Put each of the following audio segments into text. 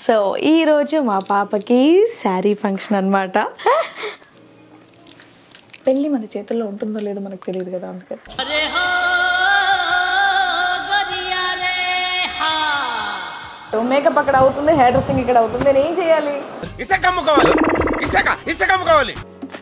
So ఈరోజు మా పాపకి శారీ ఫంక్షన్ అనమాట పెళ్ళి మన చేతుల్లో ఉంటుందో లేదో మనకు తెలియదు కదా అందుకని మేకప్ అక్కడ అవుతుంది హెయిర్ డ్రెస్సింగ్ ఇక్కడ అవుతుంది నేను ఏం చేయాలి ఇసుక అమ్ముకోవాలి ఇసుక ఇసుక అమ్ముకోవాలి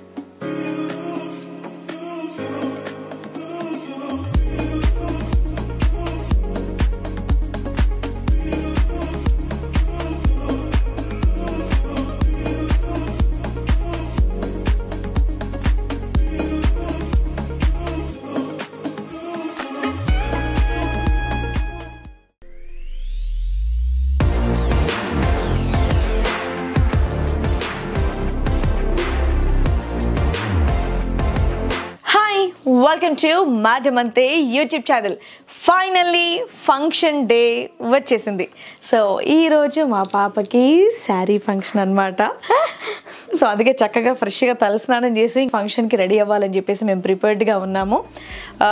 hi welcome to Matamanthe YouTube channel finally function day వచ్చేసింది సో ఈరోజు మా పాపకి శారీ ఫంక్షన్ అనమాట సో అందుకే చక్కగా ఫ్రెష్గా తలస్నానం చేసి ఫంక్షన్కి రెడీ అవ్వాలని చెప్పేసి మేము ప్రిపేర్డ్గా ఉన్నాము ఆ,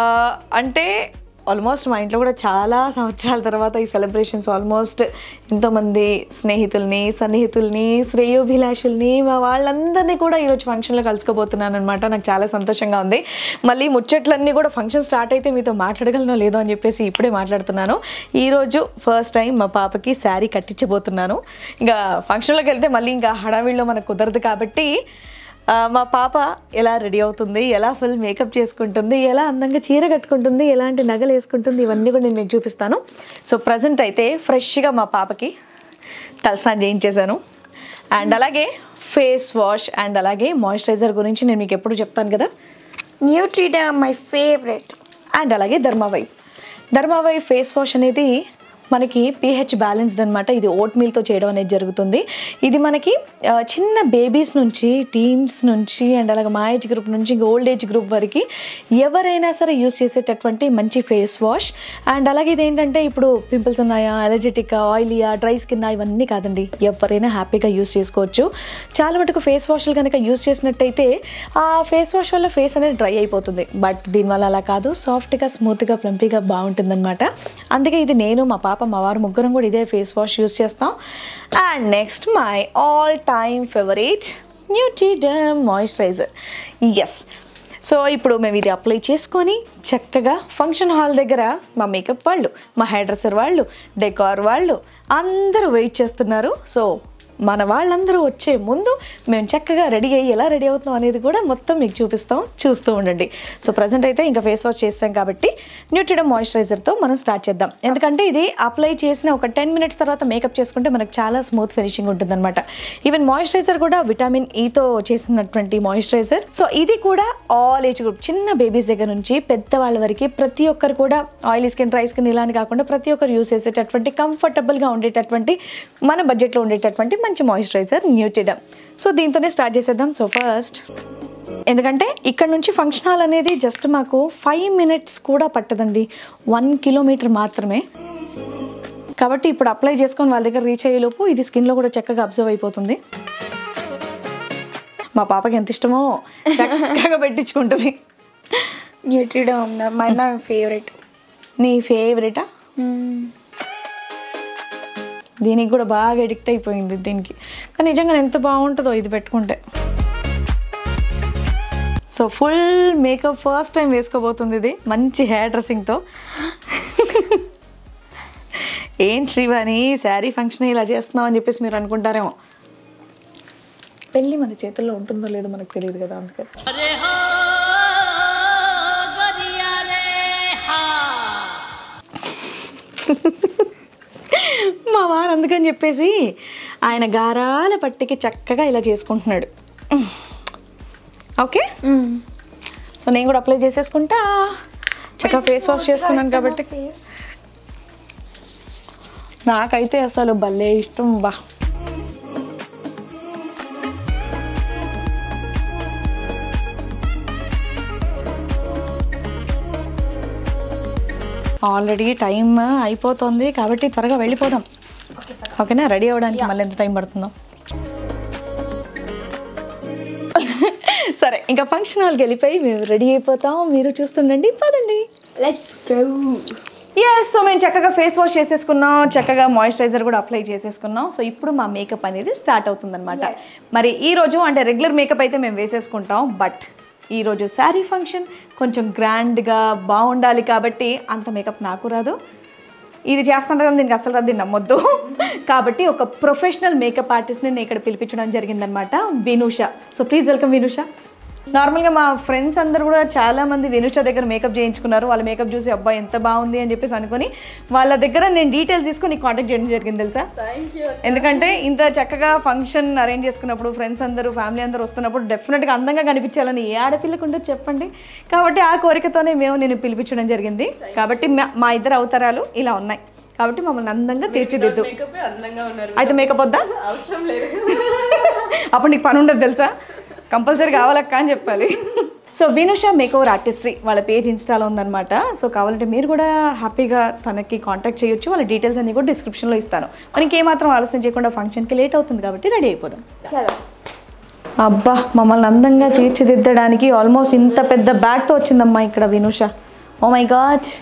అంటే ఆల్మోస్ట్ మా ఇంట్లో కూడా చాలా సంవత్సరాల తర్వాత ఈ సెలబ్రేషన్స్ ఆల్మోస్ట్ ఎంతోమంది స్నేహితుల్ని సన్నిహితుల్ని శ్రేయోభిలాషుల్ని మా వాళ్ళందరినీ కూడా ఈరోజు ఫంక్షన్లో కలుసుకోబోతున్నాను అనమాట నాకు చాలా సంతోషంగా ఉంది మళ్ళీ ముచ్చట్లన్నీ కూడా ఫంక్షన్ స్టార్ట్ అయితే మీతో మాట్లాడగలనో లేదో అని చెప్పేసి ఇప్పుడే మాట్లాడుతున్నాను ఈరోజు ఫస్ట్ టైం మా పాపకి శారీ కట్టించబోతున్నాను ఇంకా ఫంక్షన్లోకి వెళ్తే మళ్ళీ ఇంకా హడావిడిలో మనకు కుదరదు కాబట్టి ఆ, మా పాప ఎలా రెడీ అవుతుంది ఎలా ఫుల్ మేకప్ చేసుకుంటుంది ఎలా అందంగా చీర కట్టుకుంటుంది ఎలాంటి నగలు వేసుకుంటుంది ఇవన్నీ కూడా నేను మీకు చూపిస్తాను సో ప్రజెంట్ అయితే ఫ్రెష్గా మా పాపకి తలస్నానం చేయించేశాను అండ్ అలాగే ఫేస్ వాష్ అండ్ అలాగే మాయిశ్చరైజర్ గురించి నేను మీకు ఎప్పుడు చెప్తాను కదా న్యూట్రిడమ్ మై ఫేవరెట్ అండ్ అలాగే ధర్మావై ధర్మావై ఫేస్ వాష్ అనేది మనకి పిహెచ్ బ్యాలెన్స్డ్ అనమాట ఇది ఓట్ మీల్తో చేయడం అనేది జరుగుతుంది ఇది మనకి ఆ, చిన్న బేబీస్ నుంచి టీన్స్ నుంచి అండ్ అలాగే మా ఏజ్ గ్రూప్ నుంచి ఓల్డ్ ఏజ్ గ్రూప్ వరకు ఎవరైనా సరే యూస్ చేసేటటువంటి మంచి ఫేస్ వాష్ అండ్ అలాగే ఇది ఏంటంటే ఇప్పుడు పింపుల్స్ ఉన్నాయా అలర్జెటిక్ ఆయిలీయా డ్రై స్కిన్ ఇవన్నీ కాదండి ఎవరైనా హ్యాపీగా యూస్ చేసుకోవచ్చు చాలా మటుకు ఫేస్ వాష్లు కనుక యూస్ చేసినట్టయితే ఆ ఫేస్ వాష్ వల్ల ఫేస్ అనేది డ్రై అయిపోతుంది బట్ దీనివల్ల అలా కాదు సాఫ్ట్గా స్మూత్గా ప్లంపీగా బాగుంటుంది అనమాట అందుకే ఇది నేను మా పాప మా వారు ముగ్గురం కూడా ఇదే ఫేస్ వాష్ యూస్ చేస్తాం and next my all time favourite Nutriderm moisturiser yes so ఇప్పుడు మేము ఇది అప్లై చేసుకొని చక్కగా ఫంక్షన్ హాల్ దగ్గర మా మేకప్ వాళ్ళు మా హెయిర్ డ్రెస్సర్ వాళ్ళు డెకార్ వాళ్ళు అందరూ వెయిట్ చేస్తున్నారు సో మన వాళ్ళందరూ వచ్చే ముందు మేము చక్కగా రెడీ అయ్యి ఎలా రెడీ అవుతున్నాం అనేది కూడా మొత్తం మీకు చూపిస్తాం చూస్తూ ఉండండి సో ప్రజెంట్ అయితే ఇంకా ఫేస్ వాష్ చేస్తాం కాబట్టి న్యూట్రిడమ్ మాయిశ్చరైజర్తో మనం స్టార్ట్ చేద్దాం ఎందుకంటే ఇది అప్లై చేసిన ఒక టెన్ మినిట్స్ తర్వాత మేకప్ చేసుకుంటే మనకు చాలా స్మూత్ ఫినిషింగ్ ఉంటుందన్నమాట ఈవెన్ మాయిశ్చరైజర్ కూడా విటమిన్ ఈతో చేసినటువంటి మాయిశ్చరైజర్ సో ఇది కూడా ఆల్ ఏజ్ గ్రూప్ చిన్న బేబీస్ దగ్గర నుంచి పెద్దవాళ్ళ వరకు ప్రతి ఒక్కరు కూడా ఆయిల్ స్కిన్ డ్రై స్కిన్ ఇలా అని కాకుండా ప్రతి ఒక్కరు యూస్ చేసేటటువంటి కంఫర్టబుల్గా ఉండేటటువంటి మన బడ్జెట్లో ఉండేటటువంటి మంచి మాయిశ్చరైజర్ న్యూట్రిడమ్ సో దీంతోనే స్టార్ట్ చేసేద్దాం సో ఫస్ట్ ఎందుకంటే ఇక్కడ నుంచి ఫంక్షన్ హాల్ అనేది జస్ట్ మాకు ఫైవ్ మినిట్స్ కూడా పట్టదండి వన్ కిలోమీటర్ మాత్రమే కాబట్టి ఇప్పుడు అప్లై చేసుకొని వాళ్ళ దగ్గర రీచ్ అయ్యేలోపు ఇది స్కిన్లో కూడా చక్కగా అబ్జర్వ్ అయిపోతుంది మా పాపకి ఎంత ఇష్టమో చక్కగా పెట్టించుకుంటుంది న్యూట్రిడమ్ మై నా ఫేవరెట్ నీ ఫేవరెటా దీనికి కూడా బాగా ఎడిక్ట్ అయిపోయింది దీనికి కానీ నిజంగా ఎంత బాగుంటుందో ఇది పెట్టుకుంటే so full makeup first time వేసుకోబోతుంది ఇది మంచి హెయిర్ డ్రెస్సింగ్తో ఏం శ్రీవాణి శారీ ఫంక్షన్ ఇలా చేస్తున్నావు అని చెప్పేసి మీరు అనుకుంటారేమో పెళ్ళి మన చేతుల్లో ఉంటుందో లేదో మనకు తెలియదు కదా అందుకని మా వారు అందుకని చెప్పేసి ఆయన గారాల పట్టికి చక్కగా ఇలా చేసుకుంటున్నాడు ఓకే సో నేను కూడా అప్లై చేసేసుకుంటా చక్కగా ఫేస్ వాష్ చేసుకున్నాను కాబట్టి నాకైతే అసలు భలే ఇష్టం బా ఆల్రెడీ టైం అయిపోతుంది కాబట్టి త్వరగా వెళ్ళిపోదాం ఓకేనా రెడీ అవ్వడానికి మళ్ళీ ఎంత టైం పడుతుందో సరే ఇంకా ఫంక్షన్ హాల్కి వెళ్ళిపోయి మేము రెడీ అయిపోతాం మీరు చూస్తుండండి పదండి లెట్స్ గో ఎస్ సో మేము చక్కగా ఫేస్ వాష్ చేసేసుకున్నాం చక్కగా మాయిశ్చరైజర్ కూడా అప్లై చేసేసుకున్నాం సో ఇప్పుడు మా మేకప్ అనేది స్టార్ట్ అవుతుందన్నమాట మరి ఈ రోజు అంటే రెగ్యులర్ మేకప్ అయితే మేము వేసేసుకుంటాం బట్ ఈరోజు శారీ ఫంక్షన్ కొంచెం గ్రాండ్గా బాగుండాలి కాబట్టి అంత మేకప్ నాకు రాదు ఇది చేస్తుంటే కానీ దీనికి అసలు రాదు దీన్ని నమ్మొద్దు కాబట్టి ఒక ప్రొఫెషనల్ మేకప్ ఆర్టిస్ట్ని నేను ఇక్కడ పిలిపించడం జరిగిందనమాట Vinusha so please welcome Vinusha నార్మల్గా మా ఫ్రెండ్స్ అందరూ కూడా చాలా మంది వినుష దగ్గర మేకప్ చేయించుకున్నారు వాళ్ళ మేకప్ చూసి అబ్బాయి ఎంత బాగుంది అని చెప్పేసి అనుకుని వాళ్ళ దగ్గర నేను డీటెయిల్స్ తీసుకొని కాంటాక్ట్ చేయడం జరిగింది తెలుసా ఎందుకంటే ఇంత చక్కగా ఫంక్షన్ అరేంజ్ చేసుకున్నప్పుడు ఫ్రెండ్స్ అందరూ ఫ్యామిలీ అందరూ వస్తున్నప్పుడు డెఫినెట్గా అందంగా కనిపించాలని ఏ ఆడపిల్లకు ఉండదు చెప్పండి కాబట్టి ఆ కోరికతోనే మేము నేను పిలిపించడం జరిగింది కాబట్టి మా- మా ఇద్దరు అవతారాలు ఇలా ఉన్నాయి కాబట్టి మమ్మల్ని అందంగా తీర్చిదిద్దు అయితే మేకప్ వద్దా అవసరం లేదు అప్పుడు నీకు పని ఉండదు తెలుసా కంపల్సరీ కావాలక్క అని చెప్పాలి సో వినుష మేకోవర్ ఆర్టిస్ట్రీ వాళ్ళ పేజ్ ఇన్స్టాలో ఉందన్నమాట సో కావాలంటే మీరు కూడా హ్యాపీగా తనకి కాంటాక్ట్ చేయొచ్చు వాళ్ళ డీటెయిల్స్ అన్ని కూడా డిస్క్రిప్షన్లో ఇస్తాను మరి ఇంకేమాత్రం ఆలస్యం చేయకుండా ఫంక్షన్కి లేట్ అవుతుంది కాబట్టి రెడీ అయిపోదాం అబ్బా మమ్మల్ని అందంగా తీర్చిదిద్దడానికి ఆల్మోస్ట్ ఇంత పెద్ద బ్యాగ్తో వచ్చిందమ్మా ఇక్కడ వినుష ఓ మై గాడ్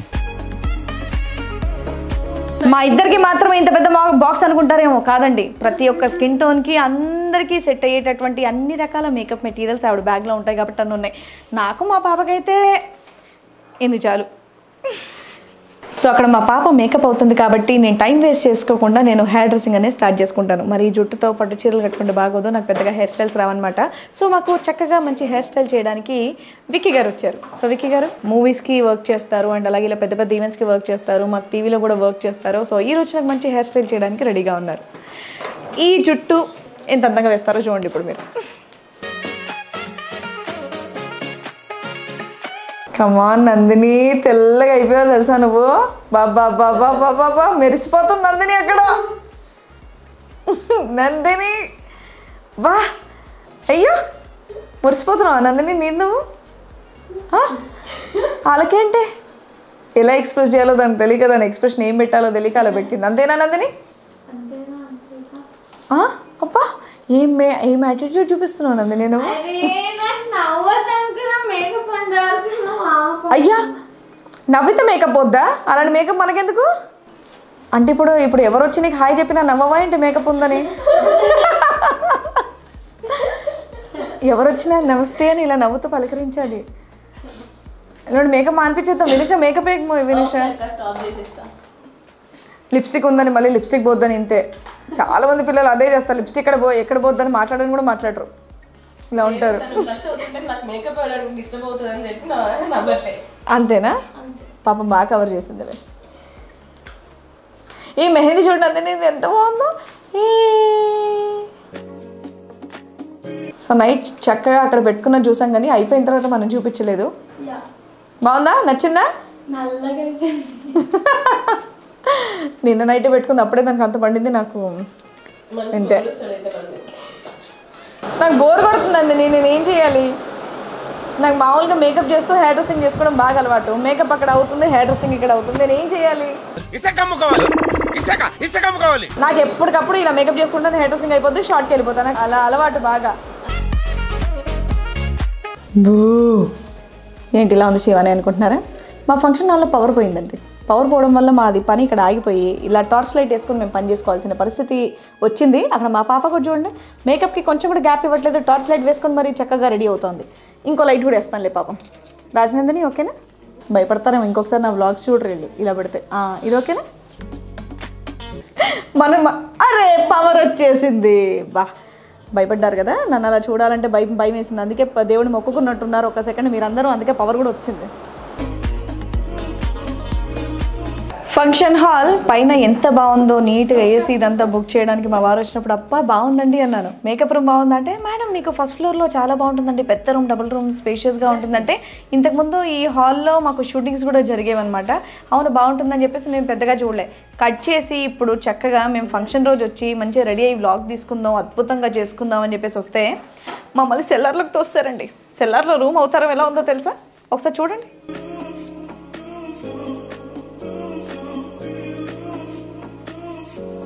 మా ఇద్దరికి మాత్రమే ఇంత పెద్ద బాక్స్ అనుకుంటారేమో కాదండి ప్రతి ఒక్క స్కిన్ టోన్కి అందరికీ సెట్ అయ్యేటటువంటి అన్ని రకాల మేకప్ మెటీరియల్స్ ఆవిడ బ్యాగ్లో ఉంటాయి కాబట్టి అన్నీ ఉన్నాయి నాకు మా పాపకైతే ఎన్ని చాలు సో అక్కడ మా పాప మేకప్ అవుతుంది కాబట్టి నేను టైం వేస్ట్ చేసుకోకుండా నేను హెయిర్ డ్రెస్సింగ్ అనేది స్టార్ట్ చేసుకుంటాను మరి ఈ జుట్టుతో పట్టు చీరలు కట్టుకుంటే బాగోదు నాకు పెద్దగా హెయిర్ స్టైల్స్ రావన్నమాట సో మాకు చక్కగా మంచి హెయిర్ స్టైల్ చేయడానికి విక్కీ గారు వచ్చారు సో విక్కీ గారు మూవీస్కి వర్క్ చేస్తారు అండ్ అలాగే ఇలా పెద్ద పెద్ద ఈవెంట్స్కి వర్క్ చేస్తారు మాకు టీవీలో కూడా వర్క్ చేస్తారు సో ఈ రోజు నాకు మంచి హెయిర్ స్టైల్ చేయడానికి రెడీగా ఉన్నారు ఈ జుట్టు ఎంత అందంగా వేస్తారో చూడండి ఇప్పుడు మీరు కమాన్ నందిని తెల్లగా అయిపోయావు తెలుసా నువ్వు బాబా బాబా బాబా బాబా మెరిసిపోతుంది నందిని అక్కడ నందిని వా అయ్యో మురిసిపోతున్నావా నందిని నీ నువ్వు ఆ? వాళ్ళకేంటి ఎలా ఎక్స్ప్రెస్ చేయాలో దానికి తెలియక దాని ఎక్స్ప్రెషన్ ఏం పెట్టాలో తెలియక అలా పెట్టింది అంతేనా నందిని ఆ? అబ్బా ఏం మే ఏం యాటిట్యూడ్ చూపిస్తున్నావు నందిని నువ్వు అయ్యా నవ్వితే మేకప్ వద్దా అలాంటి మేకప్ మనకెందుకు అంటే ఇప్పుడు ఇప్పుడు ఎవరు వచ్చి నీకు హాయ్ చెప్పినా నవ్వవా ఏంటి మేకప్ ఉందని ఎవరు వచ్చినా నమస్తే అని ఇలా నవ్వుతూ పలకరించాలి నువ్వు మేకప్ మానిపించేద్దాం వినుష మేకప్ వినుష స్టాప్ చేసేస్తా లిప్స్టిక్ ఉందని మళ్ళీ లిప్స్టిక్ పోద్దని ఇంతే చాలా మంది పిల్లలు అదే చేస్తారు లిప్స్టిక్ ఎక్కడ పో ఎక్కడ పోద్దని మాట్లాడని కూడా మాట్లాడరు ఇలా ఉంటారు తను ఫ్లష్ అవుతుంటే నాకు మేకప్ వేయడానికి డిస్టర్బ్ అవుతుంది అని చెప్పి నా నవ్వట్లే అంతేనా పాపం బాగా కవర్ చేసింది ఈ మెహందీ చూడండి అంతే ఇది ఎంత బాగుందో ఏ. సో నైట్ చక్కగా అక్కడ పెట్టుకున్న చూసాం కానీ అయిపోయిన తర్వాత మనం చూపించలేదు బాగుందా నచ్చిందా నిన్న నైట్ పెట్టుకుంది అప్పుడే దానికి అంత పండింది నాకు అంతే నాకు బోర్ కొడుతుందండి నేను నేనేం చేయాలి నాకు మామూలుగా మేకప్ చేస్తూ హెయిర్ డ్రెస్సింగ్ చేసుకోవడం బాగా అలవాటు మేకప్ అక్కడ అవుతుంది హెయిర్ డ్రెస్సింగ్ ఇక్కడ అవుతుంది నేను ఏం చేయాలి ఇసుక అమ్ముకోవాలి ఇసుక ఇసుక అమ్ముకోవాలి నాకు ఎప్పటికప్పుడు ఇలా మేకప్ చేసుకుంటే హెయిర్ డ్రెస్సింగ్ అయిపోద్ది షార్ట్కి వెళ్ళిపోతాను నాకు అలా అలవాటు బాగా బూ ఏంటి ఇలా ఉంది శివాని అనుకుంటున్నారా మా ఫంక్షన్ హాల్లో పవర్ పోయిందండి పవర్ పోవడం వల్ల మాది పని ఇక్కడ ఆగిపోయి ఇలా టార్చ్ లైట్ వేసుకొని మేము పని చేసుకోవాల్సిన పరిస్థితి వచ్చింది అక్కడ మా పాప కూడా చూడండి మేకప్కి కొంచెం కూడా గ్యాప్ ఇవ్వట్లేదు టార్చ్ లైట్ వేసుకొని మరి చక్కగా రెడీ అవుతుంది ఇంకో లైట్ కూడా వేస్తానులే పాపం రాజనందిని ఓకేనా భయపడతారేమో ఇంకొకసారి నా వ్లాగ్స్ చూడరు వీళ్ళు ఇలా పెడితే ఆ, ఇది ఓకేనా మనం అరే పవర్ వచ్చేసింది బా భయపడ్డారు కదా నన్ను అలా చూడాలంటే భయం భయం వేసింది అందుకే ప- దేవుడిని మొక్కుకున్నట్టున్నారు ఒక సెకండ్ మీరందరూ అందుకే పవర్ కూడా వచ్చింది ఫంక్షన్ హాల్ పైన ఎంత బాగుందో నీట్గా ఏసీ ఇదంతా బుక్ చేయడానికి మా వారు వచ్చినప్పుడు అప్ప బాగుందండి అన్నాను మేకప్ రూమ్ బాగుందంటే మేడం మీకు ఫస్ట్ ఫ్లోర్లో చాలా బాగుంటుందండి పెద్ద రూమ్ డబుల్ రూమ్ స్పేషియస్గా ఉంటుందంటే ఇంతకుముందు ఈ హాల్లో మాకు షూటింగ్స్ కూడా జరిగేవన్నమాట అవును బాగుంటుందని చెప్పేసి నేను పెద్దగా చూడలే కట్ చేసి ఇప్పుడు చక్కగా మేము ఫంక్షన్ రోజు వచ్చి మంచిగా రెడీ అయ్యి వ్లాగ్ తీసుకుందాం అద్భుతంగా చేసుకుందాం అని చెప్పేసి వస్తే మమ్మల్ని సెల్లార్లోకి తోస్తారండి సెల్లార్లో రూమ్ అవుతారో ఎలా ఉందో తెలుసా ఒకసారి చూడండి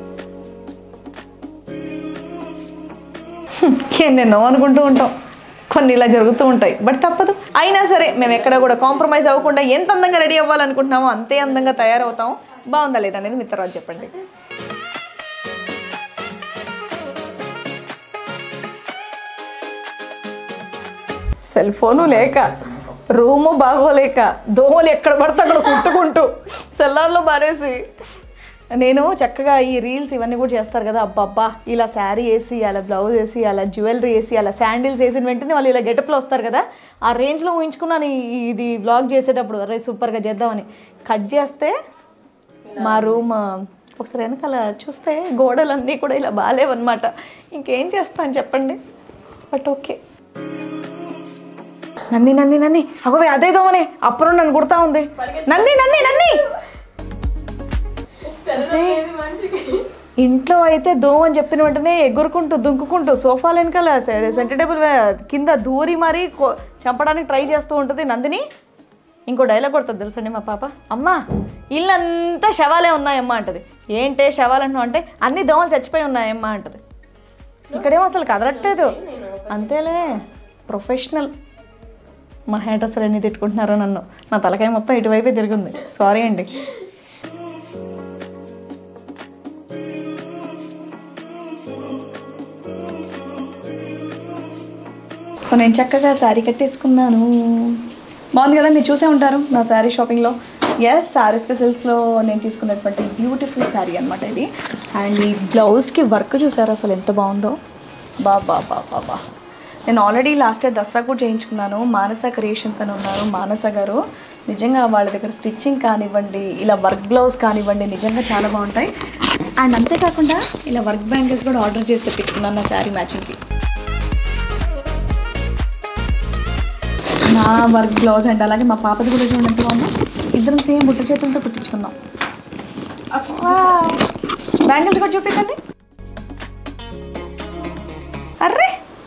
ఎన్నెన్నో అనుకుంటూ ఉంటాం కొన్ని ఇలా జరుగుతూ ఉంటాయి బట్ తప్పదు అయినా సరే మేము ఎక్కడ కూడా కాంప్రమైజ్ అవ్వకుండా ఎంత అందంగా రెడీ అవ్వాలనుకుంటున్నామో అంతే అందంగా తయారవుతాం బాగుందా లేదా అనేది మీ తర్వాత చెప్పండి సెల్ ఫోను లేక రూము బాగోలేక దోమలు ఎక్కడ పడితే అక్కడ కుట్టుకుంటూ సెల్లార్లో బారేసి నేను చక్కగా ఈ రీల్స్ ఇవన్నీ కూడా చేస్తారు కదా అబ్బబ్బా ఇలా శారీ వేసి అలా బ్లౌజ్ వేసి అలా జ్యువెలరీ వేసి అలా శాండిల్స్ వేసిన వెంటనే వాళ్ళు ఇలా గెటప్లో వస్తారు కదా ఆ రేంజ్లో ఊహించుకున్నాను ఈ- ఇది బ్లాగ్ చేసేటప్పుడు అరే సూపర్గా చేద్దామని కట్ చేస్తే మా రూమ్ ఒకసారి వెనకాల చూస్తే గోడలన్నీ కూడా ఇలా బాగాలేవన్నమాట ఇంకేం చేస్తాను చెప్పండి బట్ ఓకే నంది నంది నంది అగోవే అదేదోమనే అప్పుడు నన్ను కుడతా ఉంది నంది నంది నంది ఇంట్లో అయితే దోమ అని చెప్పిన వెంటనే ఎగురుకుంటూ దుంకుకుంటూ సోఫాల వెనకాల సెంటర్ టేబుల్ కింద దూరి మరీ కొ- చంపడానికి ట్రై చేస్తూ ఉంటుంది నందిని ఇంకో డైలాగ్ కొడుతుంది తెలుసండి మా పాప అమ్మా ఇల్లంతా శవాలే ఉన్నాయమ్మా అంటది ఏంటే శవాలు అంటున్నావు అంటే అన్ని దోమలు చచ్చిపోయి ఉన్నాయమ్మా అంటది ఇక్కడేమో అసలు కదలట్లేదు అంతేలే ప్రొఫెషనల్ మా హేటర్స్ అన్ని తిట్టుకుంటున్నారో నన్ను నా తలకాయ మొత్తం ఇటువైపే తిరిగింది సారీ అండి సో నేను చక్కగా శారీ కట్టేసుకున్నాను బాగుంది కదా మీరు చూసే ఉంటారు నా శారీ షాపింగ్లో ఎస్ శారీస్కి సిల్క్స్లో నేను తీసుకున్నటువంటి బ్యూటిఫుల్ శారీ అనమాట ఇది అండ్ ఈ బ్లౌజ్కి వర్క్ చూసారు అసలు ఎంత బాగుందో బా బా బా బా బా నేను ఆల్రెడీ లాస్ట్ ఇయర్ దసరా కూడా చేయించుకున్నాను మానస క్రియేషన్స్ అని ఉన్నారు మానస గారు నిజంగా వాళ్ళ దగ్గర స్టిచ్చింగ్ కానివ్వండి ఇలా వర్క్ బ్లౌజ్ కానివ్వండి నిజంగా చాలా బాగుంటాయి అండ్ అంతేకాకుండా ఇలా వర్క్ బ్యాంగిల్స్ కూడా ఆర్డర్ చేసి తెప్పించుకున్నాను నా శారీ మ్యాచింగ్కి నా వర్క్ బ్లౌజ్ అండ్ అలాగే మా పాపది కూడా చూడండి ఎంత బాగుందో ఇద్దరం సేమ్ బుట్ట చేతులతో కుట్టించుకున్నాం బ్యాంగిల్స్ కూడా చూపించండి అర్రే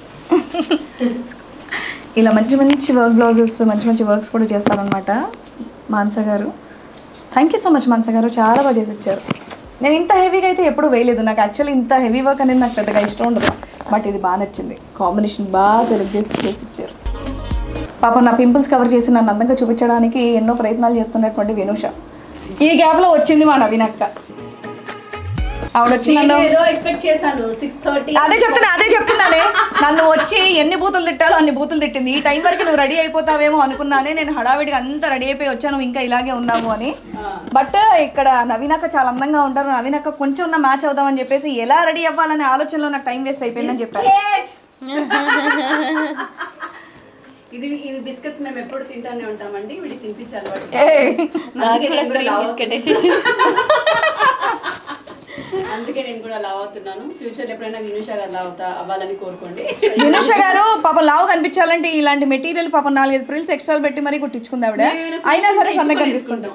ఇలా మంచి మంచి వర్క్ బ్లౌజెస్ మంచి మంచి వర్క్స్ కూడా చేస్తారనమాట మాన్స గారు thank you so much Mansa గారు చాలా బాగా చేసి ఇచ్చారు నేను ఇంత హెవీగా అయితే ఎప్పుడూ వేయలేదు నాకు యాక్చువల్లీ ఇంత హెవీ వర్క్ అనేది నాకు పెద్దగా ఇష్టం ఉండదు బట్ ఇది బాగా నచ్చింది కాంబినేషన్ బాగా సెలెక్ట్ చేసి చేసి ఇచ్చారు పాపం నా పింపుల్స్ కవర్ చేసి నన్ను అందంగా చూపించడానికి ఎన్నో ప్రయత్నాలు చేస్తున్నటువంటి వినూష ఈ గ్యాప్లో వచ్చింది మా నవీన్ అక్క ఆవిడ వచ్చి నన్ను ఏదో ఎక్స్పెక్ట్ చేశాను సిక్స్ థర్టీ అదే చెప్తున్నా అదే చెప్తున్నానే నన్ను వచ్చి ఎన్ని బూతులు తిట్టాలో అన్ని బూతులు తిట్టింది ఈ టైం వరకు నువ్వు రెడీ అయిపోతావేమో అనుకున్నానే నేను హడావిడిగా అంతా రెడీ అయిపోయి వచ్చాను ఇంకా ఇలాగే ఉన్నాము అని బట్ ఇక్కడ నవీనక్క చాలా అందంగా ఉంటారు నవీనక్క కొంచెం ఉన్న మ్యాచ్ అవుదామని చెప్పేసి ఎలా రెడీ అవ్వాలనే ఆలోచనలో నాకు టైం వేస్ట్ అయిపోయిందని చెప్పారు ఇది ఇవి బిస్కెట్స్ మేము ఎప్పుడు తింటానే ఉంటామండి వీడికి తినిపించాలి వాటికి. ఏయ్. అందుకే నేను కూడా లావ్ అందుకే నేను కూడా లావ్ అవుతున్నాను ఫ్యూచర్ ఎప్పుడైనా వినుష గారు లావ్ అవుతా అవ్వాలని కోరుకోండి వినుష గారు పాపం లావు కనిపించాలంటే ఇలాంటి మెటీరియల్ పాపం నాలుగైదు ప్రిల్స్ ఎక్స్ట్రా పెట్టి మరీ కుట్టించుకుంది ఆవిడ అయినా సరే సన్నగా కనిపిస్తుంది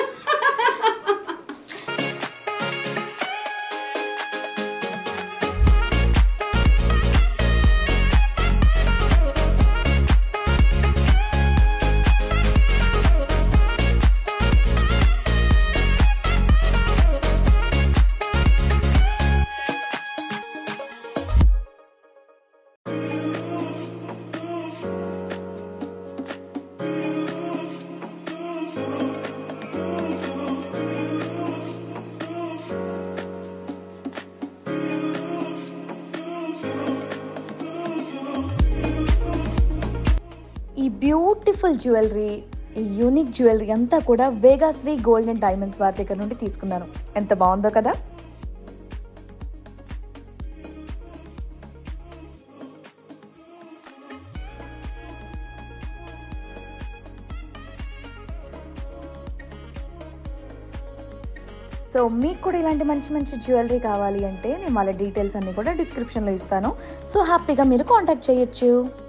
ఈ బ్యూటిఫుల్ జ్యువెలరీ ఈ యూనిక్ జ్యువెలరీ అంతా కూడా వేగాశ్రీ గోల్డ్ అండ్ డైమండ్స్ వారి దగ్గర నుండి తీసుకున్నాను ఎంత బాగుందో కదా సో మీకు కూడా ఇలాంటి మంచి మంచి జ్యువెలరీ కావాలి అంటే నేను వాళ్ళ డీటెయిల్స్ అన్నీ కూడా డిస్క్రిప్షన్లో ఇస్తాను సో హ్యాపీగా మీరు కాంటాక్ట్ చేయొచ్చు